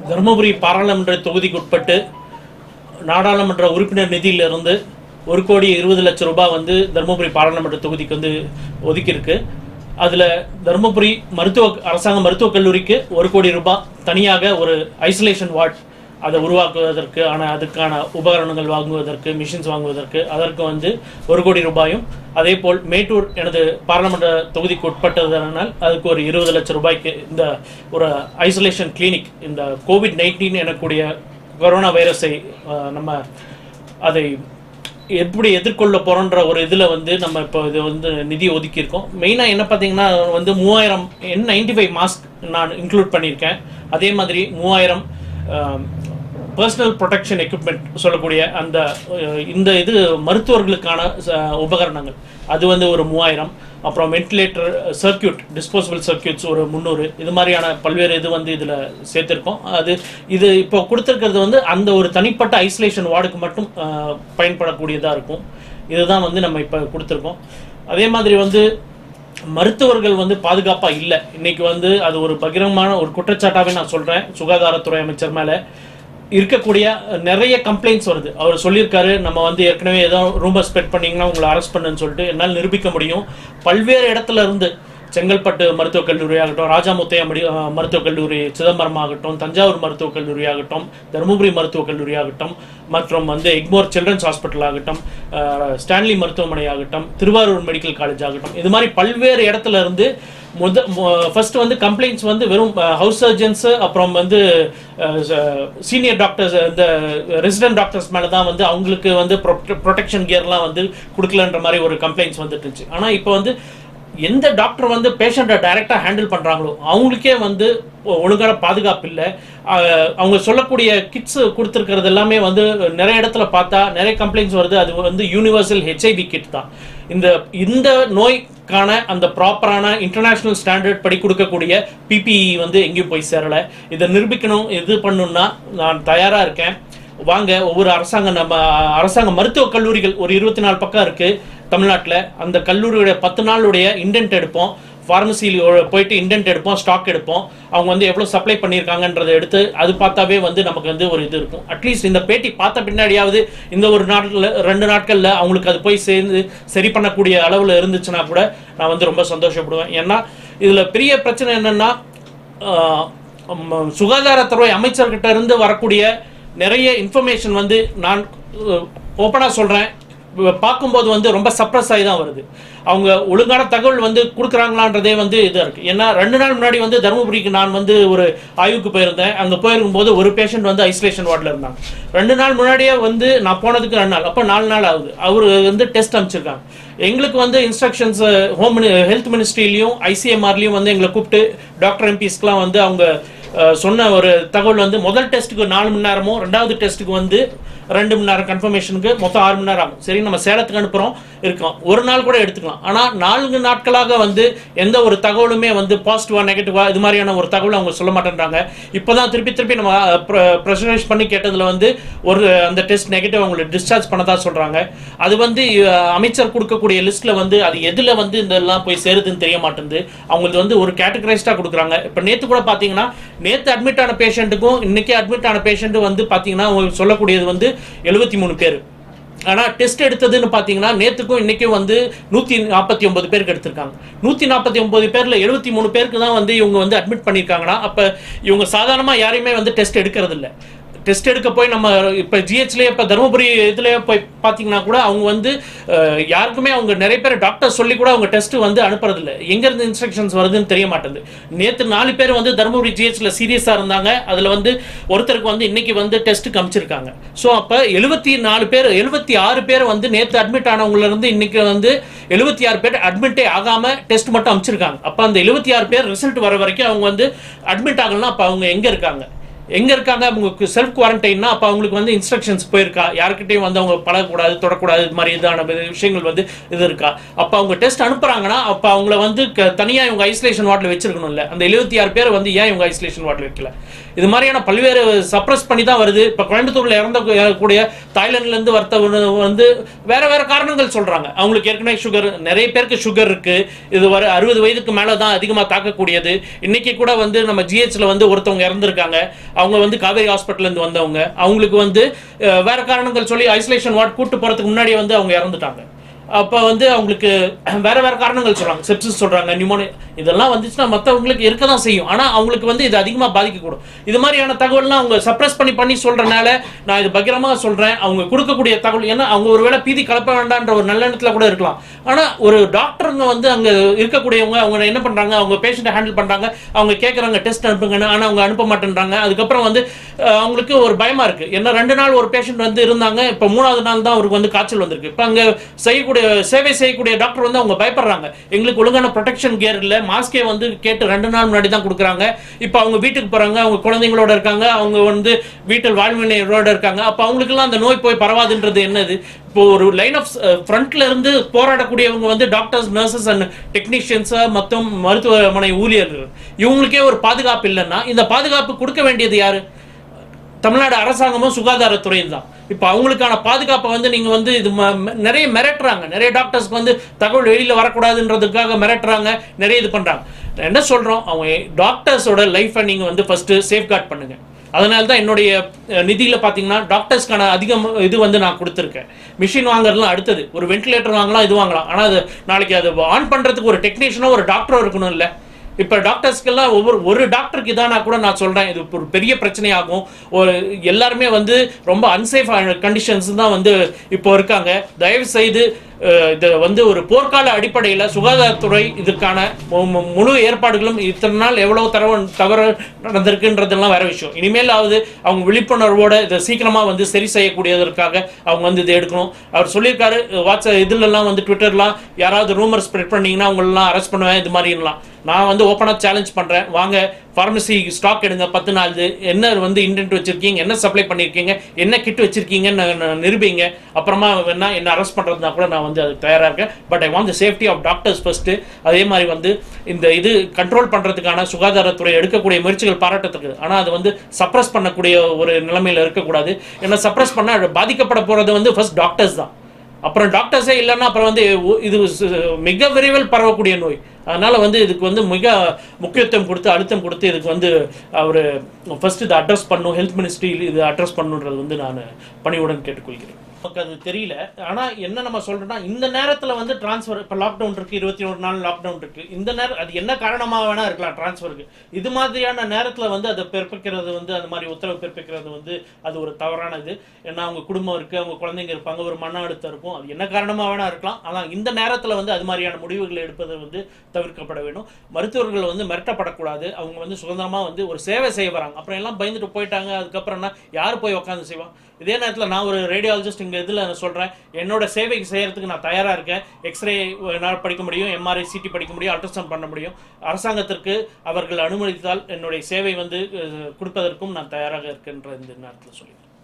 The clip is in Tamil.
தருமபுரி பாராளுமன்ற தொகுதிக்கு உட்பட்டு நாடாளுமன்ற உறுப்பினர் நிதியிலிருந்து ஒரு கோடி இருபது லட்சம் ரூபாய் வந்து தருமபுரி பாராளுமன்ற தொகுதிக்கு வந்து ஒதுக்கியிருக்கு அதில் தருமபுரி மருத்துவ அரசாங்க மருத்துவக் கல்லூரிக்கு ஒரு கோடி ரூபாய் தனியாக ஒரு ஐசோலேஷன் வார்ட் அதை உருவாக்குவதற்கு ஆன அதுக்கான உபகரணங்கள் வாங்குவதற்கு மிஷின்ஸ் வாங்குவதற்கு அதற்கு வந்து ஒரு கோடி ரூபாயும் அதே போல் மேட்டூர் எனது பாராளுமன்ற தொகுதிக்கு உட்பட்டதனால் அதுக்கு ஒரு இருபது லட்சம் ரூபாய்க்கு இந்த ஒரு ஐசோலேஷன் கிளினிக் இந்த கோவிட் நைன்டீன் எனக்கூடிய கொரோனா வைரஸை அஹ், நம்ம அதை எப்படி எதிர்கொள்ள போறோன்ற ஒரு இதில் வந்து நம்ம இப்போ இது வந்து நிதி ஒதுக்கியிருக்கோம் மெயினாக என்ன பார்த்தீங்கன்னா வந்து மூவாயிரம் என் நைன்டி ஃபைவ் மாஸ்க் நான் இன்க்ளூட் பண்ணியிருக்கேன் அதே மாதிரி மூவாயிரம் பர்சனல் ப்ரொடெக்ஷன் எக்யூப்மெண்ட் சொல்லக்கூடிய அந்த அஹ், இந்த இது மருத்துவர்களுக்கான அஹ், உபகரணங்கள் அது வந்து ஒரு மூவாயிரம் அப்புறம் வென்டிலேட்டர் சர்க்கியூட் டிஸ்போசபிள் சர்க்கியூட்ஸ் ஒரு முந்நூறு இது மாதிரியான பல்வேறு இது வந்து இதில் சேர்த்துருக்கோம் அது இது இப்போ கொடுத்துருக்கிறது வந்து அந்த ஒரு தனிப்பட்ட ஐசோலேஷன் வார்டுக்கு மட்டும் அஹ், பயன்படக்கூடியதாக இருக்கும் இதுதான் வந்து நம்ம இப்போ கொடுத்துருக்கோம் அதே மாதிரி வந்து மருத்துவர்கள் வந்து பாதுகாப்பா இல்லை இன்னைக்கு வந்து அது ஒரு பகிரங்கமான ஒரு குற்றச்சாட்டாவே நான் சொல்றேன் சுகாதாரத்துறை அமைச்சர் மேல இருக்கக்கூடிய நிறைய கம்ப்ளைண்ட்ஸ் வருது அவர் சொல்லியிருக்காரு நம்ம வந்து ஏற்கனவே ஏதோ ரூமர் ஸ்பெட் பண்ணீங்கன்னா உங்களை அரெஸ்ட் பண்ணுன்னு சொல்லிட்டு என்னால் நிரூபிக்க முடியும் பல்வேறு இடத்துல இருந்து செங்கல்பட்டு மருத்துவக் கல்லூரி ஆகட்டும் ராஜாமுத்தையா மடி அஹ் மருத்துவக் கல்லூரி சிதம்பரம் ஆகட்டும் தஞ்சாவூர் மருத்துவக் கல்லூரி ஆகட்டும் தருமபுரி மருத்துவக் கல்லூரி ஆகட்டும் மற்றும் வந்து எக்மோர் சில்ட்ரன்ஸ் ஹாஸ்பிட்டல் ஆகட்டும் அஹ் ஸ்டான்லி மருத்துவமனை ஆகட்டும் திருவாரூர் மெடிக்கல் காலேஜ் ஆகட்டும் இது மாதிரி பல்வேறு இடத்துல இருந்து முத ஃபர்ஸ்ட் வந்து கம்ப்ளைண்ட்ஸ் வந்து வெறும் ஹவுஸ் சர்ஜன்ஸ் அப்புறம் வந்து சீனியர் டாக்டர்ஸ் இந்த ரெசிடென்ட் டாக்டர்ஸ் மேலே தான் வந்து அவங்களுக்கு வந்து ப்ரொடெக்ஷன் கியர்லாம் வந்து கொடுக்கலன்ற மாதிரி ஒரு கம்ப்ளைண்ட்ஸ் வந்துட்டு இருந்துச்சு ஆனால் இப்போ வந்து எந்த டாக்டர் வந்து பேஷண்ட்டை டைரெக்டாக ஹேண்டில் பண்ணுறாங்களோ அவங்களுக்கே வந்து ஒ- ஒழுங்கான பாதுகாப்பு இல்லை அஹ் அவங்க சொல்லக்கூடிய கிட்ஸ் கொடுத்துருக்கிறது எல்லாமே வந்து நிறைய இடத்துல பார்த்தா நிறைய கம்ப்ளைண்ட்ஸ் வருது அது வந்து யூனிவர்சல் ஹெச்ஐவி கிட் தான் இந்த இந்த நோய்க்கான அந்த ப்ராப்பரான இன்டர்நேஷனல் ஸ்டாண்டர்ட் படி கொடுக்கக்கூடிய பிபிஇ வந்து எங்கேயும் போய் சேரலை இதை நிரூபிக்கணும் இது பண்ணணும்னா நான் தயாராக இருக்கேன் வாங்க ஒவ்வொரு அரசாங்க நம்ம அரசாங்க மருத்துவக் கல்லூரிகள் ஒரு இருபத்தி நாலு பக்கம் இருக்கு தமிழ்நாட்டில் அந்த கல்லூரியுடைய பத்து நாளுடைய இண்டென்ட் எடுப்போம் ஃபார்மசியில் போயிட்டு இண்டென்ட் எடுப்போம் ஸ்டாக் எடுப்போம் அவங்க வந்து எவ்வளோ சப்ளை பண்ணியிருக்காங்கன்றதை எடுத்து அது பார்த்தாவே வந்து நமக்கு வந்து ஒரு இது இருக்கும் அட்லீஸ்ட் இந்த பேட்டி பார்த்த பின்னாடியாவது இந்த ஒரு நாட்டில் ரெண்டு நாட்களில் அவங்களுக்கு அது போய் சேர்ந்து சரி பண்ணக்கூடிய அளவில் இருந்துச்சுன்னா கூட நான் வந்து ரொம்ப சந்தோஷப்படுவேன் ஏன்னா இதில் பெரிய பிரச்சனை என்னன்னா ஆஹ் ம், சுகாதாரத்துறை அமைச்சர்கிட்ட இருந்து வரக்கூடிய நிறைய இன்ஃபர்மேஷன் வந்து நான் ஓப்பனாக சொல்கிறேன் பார்க்கும்போது வந்து ரொம்ப சப்ரஸ் ஆகி தான் வருது அவங்க ஒழுங்கான தகவல் வந்து கொடுக்குறாங்களான்றதே வந்து இதாக இருக்குது ஏன்னா ரெண்டு நாள் முன்னாடி வந்து தருமபுரிக்கு நான் வந்து ஒரு ஆய்வுக்கு போயிருந்தேன் அங்கே போயிருக்கும்போது ஒரு பேஷண்ட் வந்து ஐசோலேஷன் வார்டில் இருந்தாங்க ரெண்டு நாள் முன்னாடியே வந்து நான் போனதுக்கு ரெண்டு நாள் அப்போ நாலு நாள் ஆகுது அவர் வந்து டெஸ்ட் அனுப்பிச்சிருக்காங்க எங்களுக்கு வந்து இன்ஸ்ட்ரக்ஷன்ஸ் ஹோம் ஹெல்த் மினிஸ்ட்ரிலையும் ஐசிஎம்ஆர்லையும் வந்து எங்களை கூப்பிட்டு டாக்டர் எம்பிஸ்க்குலாம் வந்து அவங்க அஹ், சொன்ன ஒரு தகவல் வந்து முதல் டெஸ்ட்டுக்கு நாலு மணி நேரமும் ரெண்டாவது டெஸ்ட்டுக்கு வந்து ரெண்டு மணி நேரம் கன்ஃபர்மேஷனுக்கு மொத்தம் ஆறு மணி நேரம் ஆகும் சரி நம்ம சேலத்துக்கு அனுப்புகிறோம் இருக்கோம் ஒரு நாள் கூட எடுத்துக்கலாம் ஆனால் நான்கு நாட்களாக வந்து எந்த ஒரு தகவலுமே வந்து பாசிட்டிவா நெகட்டிவா இது மாதிரியான ஒரு தகவல் அவங்க சொல்ல மாட்டேன்றாங்க இப்போதான் திருப்பி திருப்பி நம்ம ப்ரெஷரைஸ் பண்ணி கேட்டதுல வந்து ஒரு அந்த டெஸ்ட் நெகட்டிவ் அவங்களை டிஸ்சார்ஜ் பண்ணதா சொல்றாங்க அது வந்து அஹ், அமைச்சர் கொடுக்கக்கூடிய லிஸ்ட்ல வந்து அது எதுல வந்து இதெல்லாம் போய் சேருதுன்னு தெரிய மாட்டேங்குது அவங்களுக்கு வந்து ஒரு கேட்டகரைஸ்டா கொடுக்குறாங்க இப்போ நேத்து கூட பாத்தீங்கன்னா நேத்து அட்மிட் ஆன பேஷண்ட்டுக்கும் இன்னைக்கு அட்மிட் ஆன பேஷண்ட் வந்து பாத்தீங்கன்னா அவங்க சொல்லக்கூடியது வந்து எழுபத்தி மூணு பேர் ஆனால் டெஸ்ட் எடுத்ததுன்னு பார்த்தீங்கன்னா நேற்றுக்கும் இன்றைக்கும் வந்து நூற்றி நாற்பத்தி ஒன்பது பேருக்கு எடுத்திருக்காங்க நூற்றி நாற்பத்தி ஒன்பது பேரில் எழுபத்தி மூணு பேருக்கு தான் வந்து இவங்க வந்து அட்மிட் பண்ணியிருக்காங்கன்னா அப்போ இவங்க சாதாரணமாக யாரையுமே வந்து டெஸ்ட் எடுக்கிறது இல்ல டெஸ்ட் எடுக்க போய் நம்ம இப்போ ஜிஹெச்லேயே இப்போ தருமபுரி இதுலேயே போய் பார்த்தீங்கன்னா கூட அவங்க வந்து அஹ், யாருக்குமே அவங்க நிறைய பேர் டாக்டர் சொல்லி கூட அவங்க டெஸ்ட் வந்து அனுப்புறதில்ல எங்கேருந்து இன்ஸ்ட்ரக்ஷன்ஸ் வருதுன்னு தெரிய மாட்டேங்குது நேற்று நாலு பேர் வந்து தருமபுரி ஜிஹெச்ல சீரியஸாக இருந்தாங்க அதில் வந்து ஒருத்தருக்கு வந்து இன்னைக்கு வந்து டெஸ்ட் காமிச்சிருக்காங்க ஸோ அப்போ எழுபத்தி நாலு பேர் எழுபத்தி ஆறு பேர் வந்து நேற்று அட்மிட் ஆனவங்கள இருந்து இன்னைக்கு வந்து எழுபத்தி ஆறு பேர் அட்மிட்டே ஆகாம டெஸ்ட் மட்டும் அமைச்சிருக்காங்க அப்போ அந்த எழுபத்தி ஆறு பேர் ரிசல்ட் வர வரைக்கும் அவங்க வந்து அட்மிட் ஆகலாம் அப்போ அவங்க எங்கே இருக்காங்க எங்க இருக்காங்க அவங்களுக்கு செல்ஃப் குவாரண்டைன்னா அப்போ அவங்களுக்கு வந்து இன்ஸ்ட்ரக்ஷன்ஸ் போயிருக்கா யாருக்கிட்டையும் வந்து அவங்க பழகக்கூடாது தொடக்கூடாது இது மாதிரி இதான விஷயங்கள் வந்து இது இருக்கா அப்போ அவங்க டெஸ்ட் அனுப்புறாங்கன்னா அப்போ அவங்கள வந்து க- தனியா இவங்க ஐசோலேஷன் வார்டில் வச்சிருக்கணும்ல அந்த எழுபத்தி ஆறு பேர் வந்து ஏன் இவங்க ஐசோலேஷன் வார்டில் வைக்கல இது மாதிரியான பல்வேறு சப்ரஸ் பண்ணி தான் வருது இப்போ கோயம்புத்தூர்ல இறந்த கூடிய தாய்லாந்துல இருந்து வர்த்தவங்க வந்து வேற வேற காரணங்கள் சொல்றாங்க அவங்களுக்கு ஏற்கனவே சுகர் நிறைய பேருக்கு சுகர் இருக்கு இது வர அறுபது வயதுக்கு மேல தான் அதிகமாக தாக்கக்கூடியது இன்னைக்கு கூட வந்து நம்ம ஜிஹெச்ல வந்து ஒருத்தவங்க இறந்துருக்காங்க அவங்க வந்து காவேரி ஹாஸ்பிட்டல்ல இருந்து வந்தவங்க அவங்களுக்கு வந்து அஹ், வேற காரணங்கள் சொல்லி ஐசோலேஷன் வார்டு கூட்டு போறதுக்கு முன்னாடியே வந்து அவங்க இறந்துட்டாங்க அப்போ வந்து அவங்களுக்கு வேற வேற காரணங்கள் சொல்றாங்க செப்சிஸ் சொல்றாங்க நிமோனியா இதெல்லாம் வந்துச்சுன்னா மற்றவங்களுக்கு இருக்க தான் செய்யும் ஆனால் அவங்களுக்கு வந்து இது அதிகமாக பாதிக்கக்கூடும் இது மாதிரியான தகவல்லாம் அவங்க சப்ரஸ் பண்ணி பண்ணி சொல்றனால நான் இது பகிரமாக சொல்றேன் அவங்க கொடுக்கக்கூடிய தகவல் ஏன்னா அவங்க ஒருவேளை பீதி கலப்ப வேண்டான்ற ஒரு நல்ல எண்ணத்துல கூட இருக்கலாம் ஆனால் ஒரு டாக்டருங்க வந்து அங்கே இருக்கக்கூடியவங்க அவங்க என்ன பண்றாங்க அவங்க பேஷண்ட்டை ஹேண்டில் பண்றாங்க அவங்க கேட்குறாங்க டெஸ்ட் அனுப்புங்கன்னு ஆனால் அவங்க அனுப்ப மாட்டேன்றாங்க அதுக்கப்புறம் வந்து அஹ், அவங்களுக்கு ஒரு பயமா இருக்கு ஏன்னா ரெண்டு நாள் ஒரு பேஷண்ட் வந்து இருந்தாங்க இப்போ மூணாவது நாள் தான் அவருக்கு வந்து காய்ச்சல் வந்திருக்கு இப்போ அங்கே செய்யக்கூடிய சேவை செய்யக்கூடிய டாக்டர் வந்து அவங்க பயப்படுறாங்க எங்களுக்கு ஒழுங்கான ப்ரொடெக்ஷன் கேர் இல்லை மாஸ்கே வந்து கேட்டு ரெண்டு நாள் முன்னாடி தான் கொடுக்குறாங்க இப்போ அவங்க வீட்டுக்கு போறாங்க அவங்க குழந்தைங்களோட இருக்காங்க அவங்க வந்து வீட்டில் வாழ்வினையோட இருக்காங்க அப்போ அவங்களுக்கெல்லாம் அந்த நோய் போய் பரவாதுன்றது என்னது இப்போ ஒரு லைன் ஆஃப் ஃப்ரண்ட்ல இருந்து போராடக்கூடியவங்க வந்து டாக்டர்ஸ் நர்சஸ் அண்ட் டெக்னீஷியன்ஸா மற்றும் மருத்துவமனை ஊழியர்கள் இவங்களுக்கே ஒரு பாதுகாப்பு இல்லைன்னா இந்த பாதுகாப்பு கொடுக்க வேண்டியது யாரு தமிழ்நாடு அரசாங்கமும் சுகாதாரத்துறையும் தான் இப்போ அவங்களுக்கான பாதுகாப்பை வந்து நீங்க வந்து இது ம- ம- நிறைய மிரட்டுறாங்க நிறைய டாக்டர்ஸ்க்கு வந்து தகவல் வெளியில வரக்கூடாதுன்றதுக்காக மிரட்டுறாங்க நிறைய இது பண்றாங்க நான் என்ன சொல்றோம் அவங்க டாக்டர்ஸோட லைஃப்பை நீங்க வந்து ஃபர்ஸ்ட் சேஃப்கார்ட் பண்ணுங்க அதனால தான் என்னுடைய அஹ், நிதியில பாத்தீங்கன்னா டாக்டர்ஸ்க்கான அதிகம் இது வந்து நான் கொடுத்துருக்கேன் மிஷின் வாங்குறதுலாம் அடுத்தது ஒரு வென்டிலேட்டர் வாங்கலாம் இது வாங்கலாம் ஆனா அது நாளைக்கு அது ஆன் பண்றதுக்கு ஒரு டெக்னீஷியனோ ஒரு டாக்டரோ இருக்கணும் இல்ல இப்போ டாக்டர்ஸ்க்கெல்லாம் ஒவ்வொரு ஒரு டாக்டருக்கு இதானா கூட நான் சொல்கிறேன் இது ஒரு பெரிய பிரச்சனையாகும் ஒரு எல்லாருமே வந்து ரொம்ப அன்சேஃப் கண்டிஷன்ஸ் தான் வந்து இப்போ இருக்காங்க தயவு செய்து அஹ், இது வந்து ஒரு போர்க்கால அடிப்படையில் சுகாதாரத்துறை இதுக்கான மு- மு- முழு ஏற்பாடுகளும் இத்தனை நாள் எவ்வளவு தரவு தவறு நடந்திருக்குன்றதெல்லாம் வேற விஷயம் இனிமேலாவது அவங்க விழிப்புணர்வோட இதை சீக்கிரமா வந்து சரி செய்யக்கூடியதற்காக அவங்க வந்து இதை எடுக்கணும் அவர் சொல்லியிருக்காரு வாட்ஸ்அப் இதுலலாம் வந்து ட்விட்டர்லாம் யாராவது ரூமர் ஸ்ப்ரெட் பண்ணீங்கன்னா அவங்களெல்லாம் அரெஸ்ட் பண்ணுவேன் இது மாதிரிலாம் நான் வந்து ஓப்பனாக சேலஞ்ச் பண்ணுறேன் வாங்க ஃபார்மசி ஸ்டாக் எடுங்க பத்து நாள் என்ன வந்து இன்டென்ட் வச்சிருக்கீங்க என்ன சப்ளை பண்ணியிருக்கீங்க என்ன கிட் வச்சிருக்கீங்கன்னு ந- ந- நிரூபிங்க அப்புறமா வேணா என்ன அரெஸ்ட் பண்ணுறதுனா கூட நான் வந்து அதுக்கு தயாராக இருக்கேன் but I want the safety of doctors first அதே மாதிரி வந்து இந்த இது கண்ட்ரோல் பண்ணுறதுக்கான சுகாதாரத்துறை எடுக்கக்கூடிய முயற்சிகள் பாராட்டத்துக்கு ஆனால் அது வந்து சப்ரஸ் பண்ணக்கூடிய ஒரு நிலைமையில் இருக்கக்கூடாது ஏன்னா சப்ரஸ் பண்ணால் பாதிக்கப்பட போகிறது வந்து ஃபர்ஸ்ட் டாக்டர்ஸ் தான் அப்புறம் டாக்டர்ஸே இல்லைன்னா அப்புறம் வந்து ஒ- இது சு- மிக விரைவில் பரவக்கூடிய நோய் அதனால வந்து இதுக்கு வந்து மிக முக்கியத்துவம் கொடுத்து அழுத்தம் கொடுத்து இதுக்கு வந்து அவர் ஃபர்ஸ்ட் இதை அட்ரஸ் பண்ணும் ஹெல்த் மினிஸ்ட்ரி இது அட்ரஸ் பண்ணுன்றது வந்து நான் பணிவுடன் கேட்டுக்கொள்கிறேன் நமக்கு அது தெரியல ஆனா என்ன நம்ம சொல்றோம்னா இந்த நேரத்துல வந்து டிரான்ஸ்ஃபர் இப்ப லாக்டவுன் இருக்கு இருபத்தி ஒரு நாள் லாக்டவுன் இருக்கு இந்த நேரம் அது என்ன காரணமா வேணா இருக்கலாம் டிரான்ஸ்ஃபருக்கு இது மாதிரியான நேரத்துல வந்து அதை பிறப்பிக்கிறது வந்து அந்த மாதிரி உத்தரவு பிறப்பிக்கிறது வந்து அது ஒரு தவறானது ஏன்னா அவங்க குடும்பம் இருக்கு அவங்க குழந்தைங்க இருப்பாங்க ஒரு மன அழுத்தம் இருக்கும் அது என்ன காரணமா வேணா இருக்கலாம் ஆனா இந்த நேரத்துல வந்து அது மாதிரியான முடிவுகளை எடுப்பது வந்து தவிர்க்கப்பட வேண்டும் மருத்துவர்கள் வந்து மிரட்டப்படக்கூடாது அவங்க வந்து சுதந்திரமா வந்து ஒரு சேவை செய்ய வராங்க அப்புறம் எல்லாம் பயந்துட்டு போயிட்டாங்க அதுக்கப்புறம்னா யார் போய் உட்காந்து செய்வான் இதே நேரத்தில் நான் ஒரு ரேடியாலஜிஸ்ட் இங்கே இதில் நான் சொல்கிறேன் என்னோட சேவைக்கு செய்யறதுக்கு நான் தயாராக இருக்கேன் எக்ஸ்ரே என்னால் படிக்க முடியும் எம்ஆர்ஐ சிடி படிக்க முடியும் அல்ட்ராசவுண்ட் பண்ண முடியும் அரசாங்கத்திற்கு அவர்கள் அனுமதித்தால் என்னுடைய சேவை வந்து அஹ், கொடுப்பதற்கும் நான் தயாராக இருக்கின்ற இந்த நேரத்தில் சொல்லிக்கிறேன்